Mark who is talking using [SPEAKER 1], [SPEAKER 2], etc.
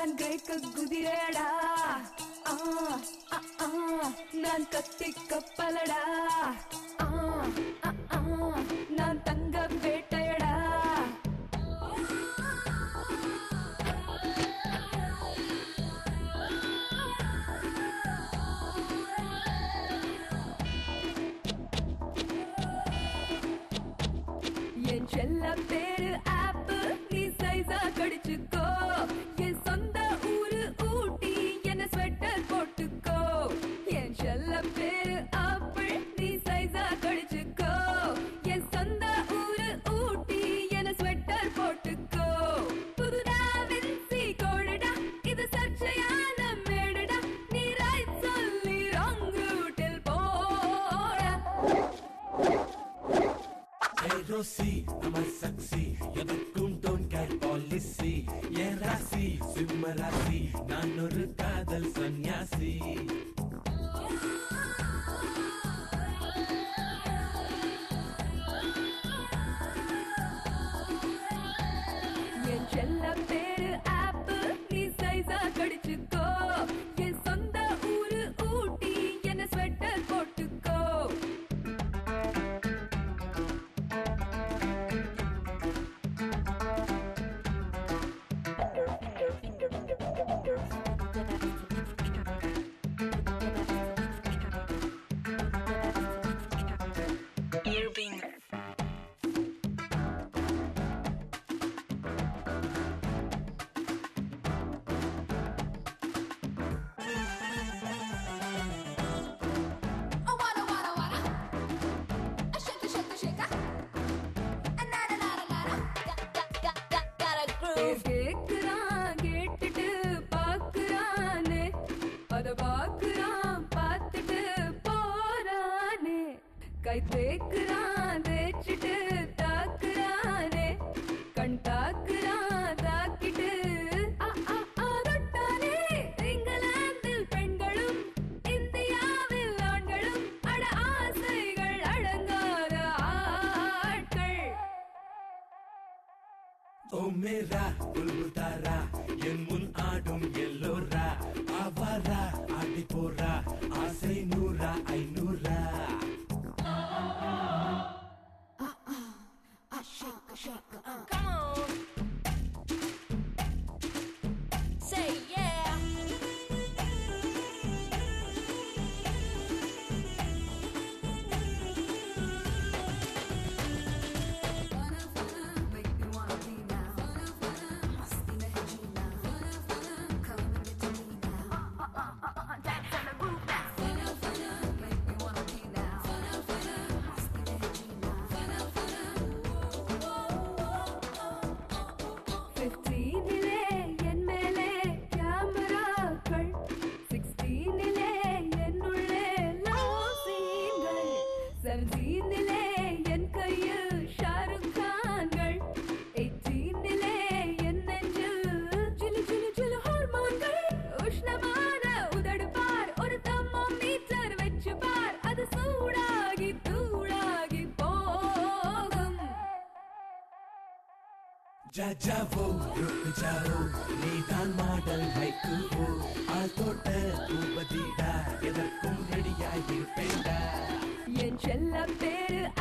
[SPEAKER 1] நான் கிரேக்க குதிரையடா ஆ, ஆ, ஆ, நான் கத்தி கப்பலடா ஆ, ஆ, ஆ, நான் தங்க வேட்டையடா என் செல்ல பேரு ஆப்பு நீ சைஸா கடிச்சுக்கோ என் சொந்த ஊரு ஊட்டி என்ன ஸ்வெட்டர் போட்டுக்கோ என் செல்ல பேரு ஆப்பிள் நீ சைஸா கடிச்சுக்கோ என் சொந்த ஊரு ஊட்டி என்ன ஸ்வெட்டர் போட்டுக்கோ புதுடா வின்சி கோடுடா இது சர்ச்சையான மேடுடா நீ ரைட் சொல்லி ராங் ரூட்டில் போடா
[SPEAKER 2] ரோசி நம்ம சக்சி எதற்கும் டோன் கேர் பாலிசி என் ராசி சிம்ம ராசி நான் ஒரு காதல் சன்னியாசி
[SPEAKER 1] என் செல்ல பேரு ஆப்பு நீ சைஸா கடிச்சுக்கோ என் சொந்த ஊரு ஊட்டி என்ன ஸ்வெட்டர் போட்டுக்கோ
[SPEAKER 3] Irving.
[SPEAKER 4] Oh, wada, wada, wada. A shake, a shake, a shake. A nada, nada, nada. Got, got, got, got, got a groove.
[SPEAKER 1] கேக்குறான் கேட்டுட்டு பாக்குறானே அத பாக்குறான் பார்த்துட்டு போறானே கை தேக்குறான் தேய்ச்சிட்டு தாக்குறானே கண் தாக்குறான் தாக்கிட்டு ஆ, ஆ, ஆ, தொட்டானே. இங்கிலாந்தில் பெண்களும் இந்தியாவில் ஆண்களும் அட ஆசைகள் அடங்காத ஆட்கள்
[SPEAKER 2] ஓ மேரா புல்புல் தாரா என் முன் ஆடும் எல்லோரா அவாரா ஆடி போறா ஆசை நூறா ஐநூறா
[SPEAKER 4] Come on. Say yeah.
[SPEAKER 1] பிப்டீனிலே என் மேலே கேமராக்கள் சிக்ஸ்டீனிலே என்னுள்ளே லவ் சீன்கள் செவன்டீனிலே என் கையில் ஷாருக் கான்கள் எயிட்டீனிலே என் நெஞ்சில் ஜிலு ஜிலு ஜிலு ஹார்மோன்கள் உஷ்ணமான உதடு பார் ஒரு தம்மோமீட்டர் வச்சு பார் அது சூடாகி தூளாகி போகும்
[SPEAKER 2] ஜாஜாவோ ருக் ஜாவோ நீதான் மாடல் ஹைக்குவோ ஆள் தோட்ட பூபதிடா எதற்கும் ரெடியாயிருப்பேன்டா
[SPEAKER 1] என் செல்ல பேரு